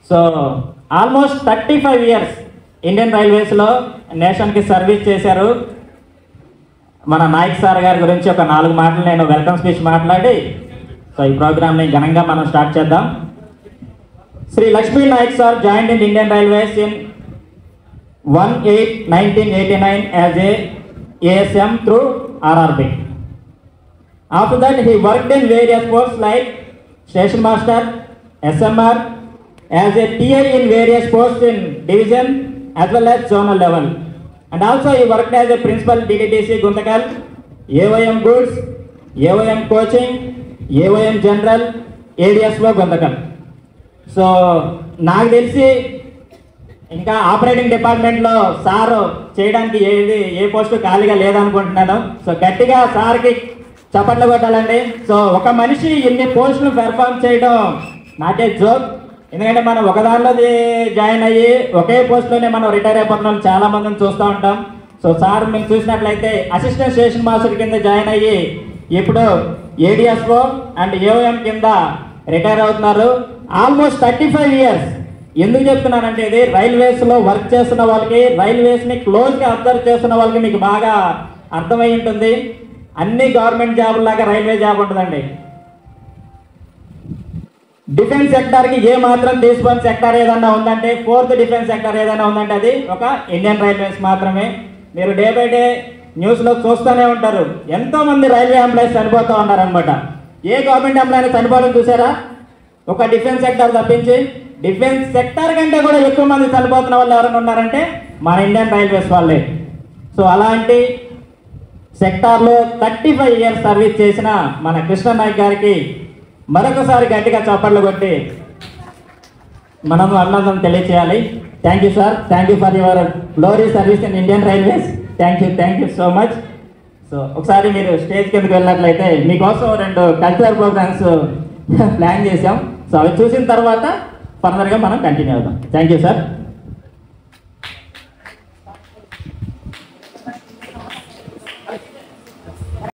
so almost thirty five years Indian రైల్వేస్లో నేషన్కి service చేశారు మన నాయక్ సార్ గారి గురించి ఒక నాలుగు మాటలు నేను వెల్కమ్ స్పీచ్ మాట్లాడి సో ఈ ప్రోగ్రామ్ని ఘనంగా మనం స్టార్ట్ చేద్దాం Shri Lakshmi Nayak sir join in Indian Railways in one eight nineteen eighty nine as a ASM through RRB after that he worked in various posts like station master SMR as a TI in various posts in division as well as zonal level and also he worked as a principal DTTC Guntakal AYM goods AYM coaching AYM general ADSO Guntakal so నాకు తెలిసి ఇంకా operating డిపార్ట్మెంట్లో sir చేయడానికి ఏది ఏ post ఖాళీగా లేదనుకుంటున్నాను so గట్టిగా సార్కి చప్పట్లు కొట్టాలండి సో ఒక మనిషి ఇన్ని పోస్టులు పెర్ఫామ్ చేయడం నాకే జోక్ ఎందుకంటే మనం ఒక దానిలో జాయిన్ అయ్యి ఒకే పోస్ట్లోనే మనం రిటైర్ అయిపోతున్న వాళ్ళు చాలా మందిని చూస్తూ ఉంటాం సో సార్ మీరు చూసినట్లయితే అసిస్టెంట్ స్టేషన్ మాస్టర్ కింద జాయిన్ అయ్యి ఇప్పుడు ఏడిఎస్ఓ అండ్ ఏఓఎం కింద రిటైర్ అవుతున్నారు ఆల్మోస్ట్ థర్టీ ఫైవ్ ఇయర్స్ ఎందుకు చెప్తున్నానంటే ఇది రైల్వేస్లో వర్క్ చేస్తున్న వాళ్ళకి రైల్వేస్ని క్లోజ్గా అబ్జర్వ్ చేస్తున్న వాళ్ళకి మీకు బాగా అర్థమై ఉంటుంది అన్ని గవర్నమెంట్ జాబ్ లాగా రైల్వే జాబ్ ఉంటుందండి డిఫెన్స్ సెక్టార్కి ఏ మాత్రం తీసుకోని సెక్టార్ ఏదన్నా ఉందంటే ఫోర్త్ డిఫెన్స్ సెక్టార్ ఏదైనా ఉందంటే అది ఒక ఇండియన్ రైల్వేస్ మాత్రమే మీరు డే బై డే న్యూస్లో చూస్తూనే ఉంటారు ఎంతో మంది రైల్వే ఎంప్లాయీస్ చనిపోతూ ఉన్నారనమాట ఏ గవర్నమెంట్ ఎంప్లాయీ చనిపోవడం చూసారా ఒక డిఫెన్స్ సెక్టార్ తప్పించి డిఫెన్స్ సెక్టార్ కంటే కూడా ఎక్కువ మంది చనిపోతున్న వాళ్ళు ఎవరైనా ఉన్నారంటే మన ఇండియన్ రైల్వేస్ వాళ్ళే సో అలాంటి సెక్టార్లో థర్టీ ఫైవ్ ఇయర్స్ సర్వీస్ చేసిన మన కృష్ణ నాయక్ గారికి మరొకసారి గట్టిగా చప్పట్లు కొట్టి మనం అభినందన తెలియచేయాలి thank you sir thank you for your glory service in Indian Railways thank you thank you so much so ఒకసారి మీరు స్టేజ్ కిందకి వెళ్ళినట్లయితే మీకోసం రెండు కల్చరల్ ప్రోగ్రామ్స్ ప్లాన్ చేసాం సో అవి చూసిన తర్వాత ఫర్దర్గా మనం కంటిన్యూ అవుదాం థ్యాంక్ యూ సార్